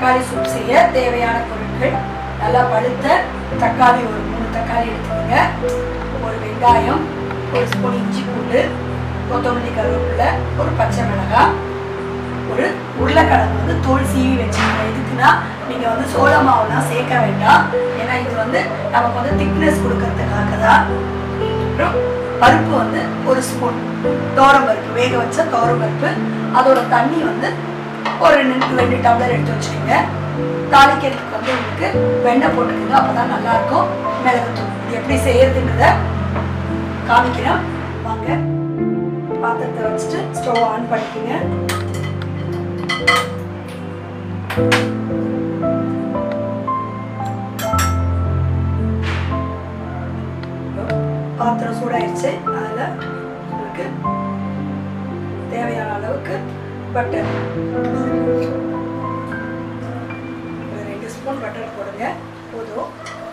தக்காளி சூப் செய்ய தேவையான பொருட்கள் நல்லா பழுத்த தக்காளி ஒரு மூணு தக்காளி எடுத்துக்கோங்க ஒரு வெங்காயம் ஒரு ஸ்பூன் இஞ்சி பூண்டு கொத்தமல்லி கருவேப்பிலை ஒரு பச்சை மிளகாய் ஒரு உருளைக்கிழங்கு வந்து தோல் சீவி வச்சுக்கோங்க எதுக்குன்னா நீங்கள் வந்து சோள மாவுலாம் சேர்க்க வேண்டாம் ஏன்னா இது வந்து நமக்கு வந்து திக்னஸ் கொடுக்கறதுக்காக தான் அப்புறம் பருப்பு வந்து ஒரு ஸ்பூன் தோரம் பருப்பு வேக வச்ச தோரம் பருப்பு அதோட தண்ணி வந்து ஒரு ரெண்டு ரெண்டு டம்ளர் எடுத்து வச்சுக்கோங்க தாளிக்கிறதுக்கு வந்து உங்களுக்கு வெண்ணெய் போட்டுக்கோங்க அப்போ தான் நல்லாயிருக்கும் மிளகுத்தூள் இது எப்படி செய்யறதுன்றத காமிக்கிறேன் வாங்க பாத்திரத்தை வச்சுட்டு ஸ்டவ் ஆன் பண்ணிக்கோங்க பாத்திரம் சூடாயிருச்சு அதில் உங்களுக்கு தேவையான அளவுக்கு பட்டர் ஒரு ரெண்டு ஸ்பூன் பட்டர் போடுங்க போதும்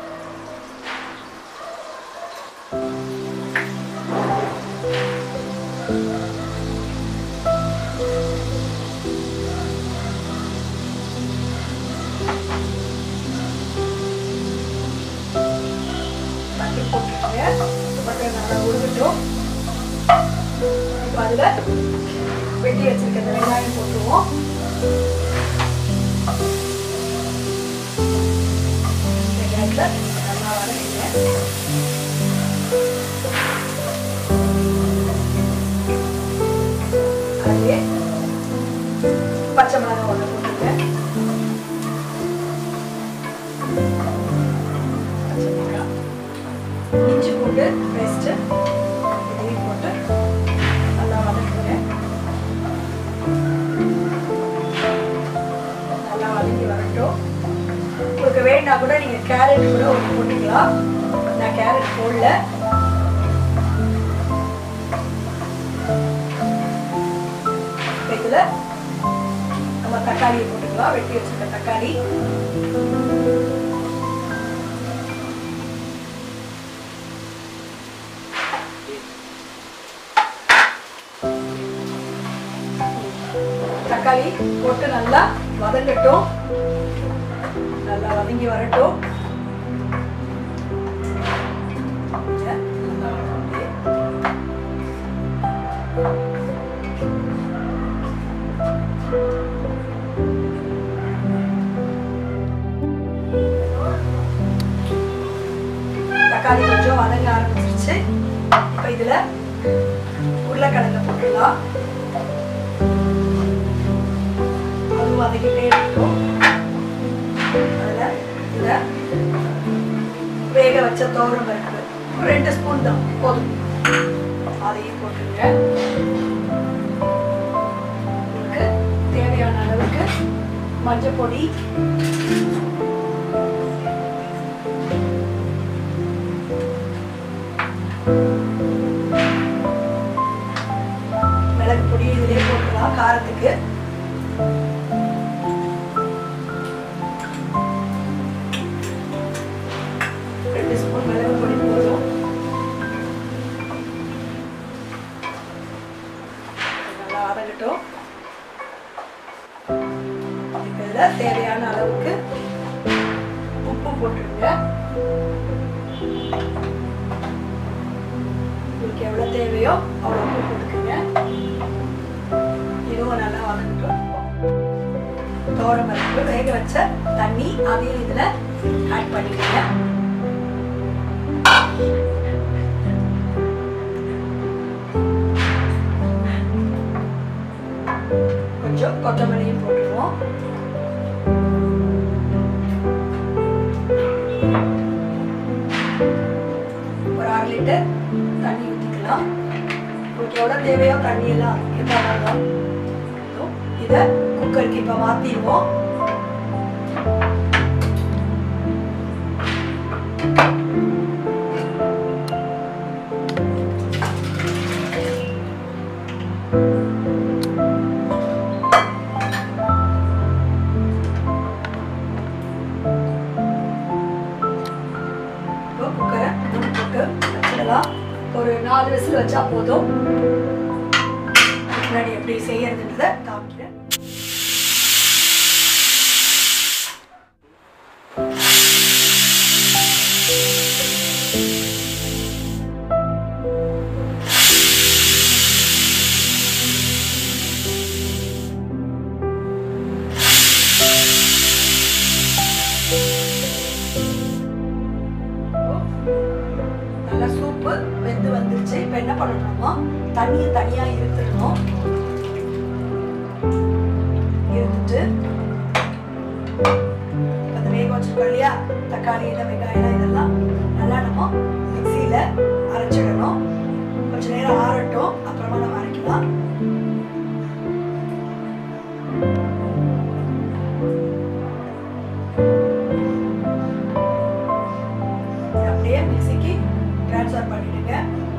தட்டி போட்டுக்கோங்க பட்டர் நல்லா உருகட்டும் இப்போ அதில் வெட்டி வச்சிருக்க இந்த வெங்காயம் போட்டுருவோம் வெங்காயத்தில் நல்லா வதக்கிங்க அதுலேயே பச்சை மிளகாய் ஒன்று போட்டுருங்க பச்சை மிளகாய் இஞ்சி பூண்டு பேஸ்ட்டு இதையும் போட்டு நல்லா வதக்குங்க நல்லா வதங்கி வரட்டும் உங்களுக்கு வேணா கூட நீங்கள் கேரட் கூட ஒன்று போட்டுக்கலாம் நான் கேரட் போடல இதில் நம்ம தக்காளியை போட்டுக்கலாம் வெட்டி வச்சிருக்க தக்காளி தக்காளி போட்டு நல்லா வதங்கட்டும் நல்லா வதங்கி வரட்டும் இங்க நல்லா வதங்கி. தக்காளி கொஞ்சம் வதங்க ஆரம்பிச்சிருச்சு இப்போ இதுல உருளைக்கிழங்க போட்டுடலாம் அது வதக்கிட்டே இருக்கும் அதில் இதை வேக வச்ச துவரம் பருப்பு ஒரு ரெண்டு ஸ்பூன் தான் போதும் அதையும் போட்டுருங்க உங்களுக்கு தேவையான அளவுக்கு மஞ்சள் பொடி மிளகு பொடி இதிலே போட்டுக்கலாம் காரத்துக்கு ரெண்டு ஸ்பூன் மிளகு பொடி போதும் நல்லா வதங்கட்டும் இப்போ இதில் தேவையான அளவுக்கு உப்பு போட்டுருங்க உங்களுக்கு எவ்வளோ தேவையோ அவ்வளோ உப்பு போட்டுக்கோங்க இதுவும் நல்லா வதங்கட்டும் தோரம் பருப்பு வேக வச்ச தண்ணி அதையும் இதில் ஆட் பண்ணிக்கோங்க கொஞ்சம் கொத்தமல்லியும் போட்டுருவோம் ஒரு அரை லிட்டர் தண்ணி ஊற்றிக்கலாம் உங்களுக்கு எவ்வளோ தேவையோ தண்ணியெல்லாம் எவ்வளோ இதை குக்கருக்கு இப்போ மாற்றிடுவோம் இப்போ குக்கரை மூடி போட்டு வச்சிடலாம் ஒரு நாலு விசில் வச்சா போதும் அதுக்கு முன்னாடி எப்படி செய்யறதுன்றத காமிக்கிறேன் தண்ணியை தனியா இருத்துடணும் இருந்துட்டு அந்த வேக வச்சிருக்கோம் இல்லையா தக்காளி எல்லாம் வெங்காயம் இதெல்லாம் நல்லா நம்ம மிக்சியில அரைச்சிடணும் கொஞ்ச நேரம் ஆறட்டும் அப்புறமா நம்ம அரைக்கலாம் இதை அப்படியே மிக்சிக்கு ட்ரான்ஸ்ஃபர் பண்ணிடுங்க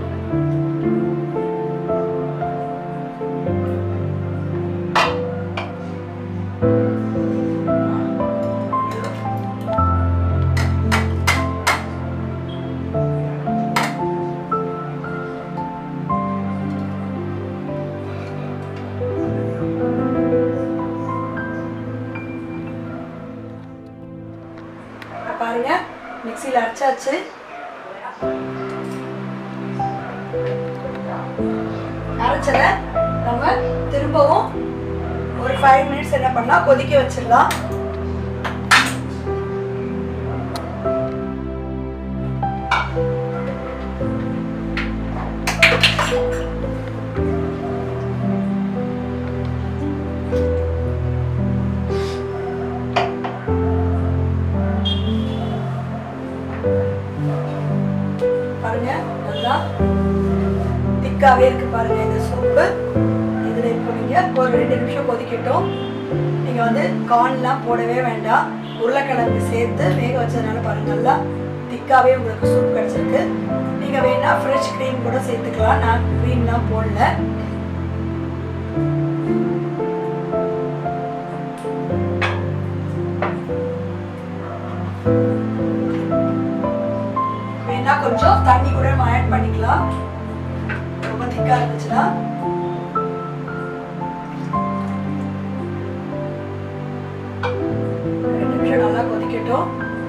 இப்ப பாருங்க மிக்சியில் அரைச்சாச்சு அரைச்சதை நம்ம திரும்பவும் ஒரு ஃபைவ் மினிட்ஸ் என்ன பண்ணலாம் கொதிக்க வச்சிடலாம் பாருங்க நல்லா திக்காவே இருக்கு பாருங்க இந்த சூப்பு இதுல இப்போ நீங்க ஒரு ரெண்டு நிமிஷம் கொதிக்கட்டும் நீங்க வந்து கார்ன்லாம் போடவே வேண்டாம் உருளைக்கிழங்கு சேர்த்து வேக வச்சதுனால பாருங்க நல்லா திக்காவே உங்களுக்கு சூப் கிடைச்சிருக்கு நீங்க வேணா ஃப்ரெஷ் க்ரீம் கூட சேர்த்துக்கலாம் நான் க்ரீம்லாம் போடல வேணா கொஞ்சம் தண்ணி கூட நம்ம ஆட் பண்ணிக்கலாம் ரொம்ப திக்கா இருந்துச்சுன்னா ரெண்டு நிமிஷம் நல்லா கொதிக்கட்டும்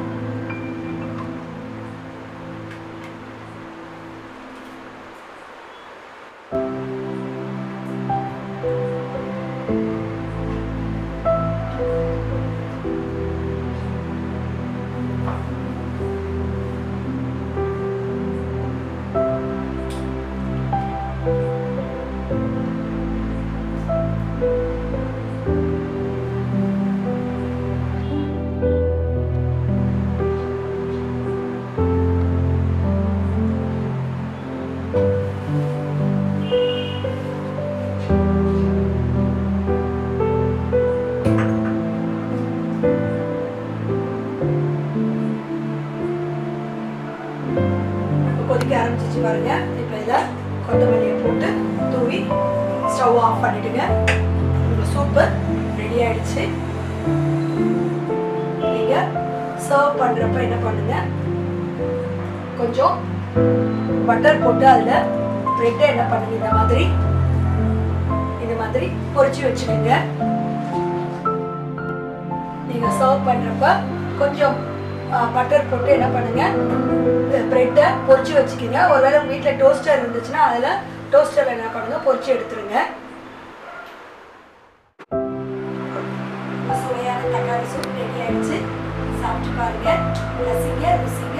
இப்ப கொதிக்க ஆரம்பிச்சிச்சு பாருங்க இப்போ இதில் கொத்தமல்லியை போட்டு தூவி ஸ்டவ் ஆஃப் பண்ணிடுங்க உங்கள் சூப்பு ரெடி ஆயிடுச்சு நீங்கள் சர்வ் பண்ணுறப்ப என்ன பண்ணுங்க கொஞ்சம் பட்டர் போட்டு அதில் ப்ரெட்டை என்ன பண்ணுங்க இந்த மாதிரி இந்த மாதிரி பொரிச்சு வச்சுக்கோங்க நீங்க சர்வ் பண்றப்ப கொஞ்சம் பட்டர் போட்டு என்ன பண்ணுங்க பிரெட்டை பொரிச்சு வச்சுக்கோங்க ஒருவேளை உங்க வீட்டில் டோஸ்டர் இருந்துச்சுன்னா அதில் டோஸ்டரில் என்ன பண்ணுங்க பொரிச்சு எடுத்துருங்க சுவையான தக்காளி சூப் ரெடி ஆயிடுச்சு சாப்பிட்டு பாருங்க ரசிங்க ருசிங்க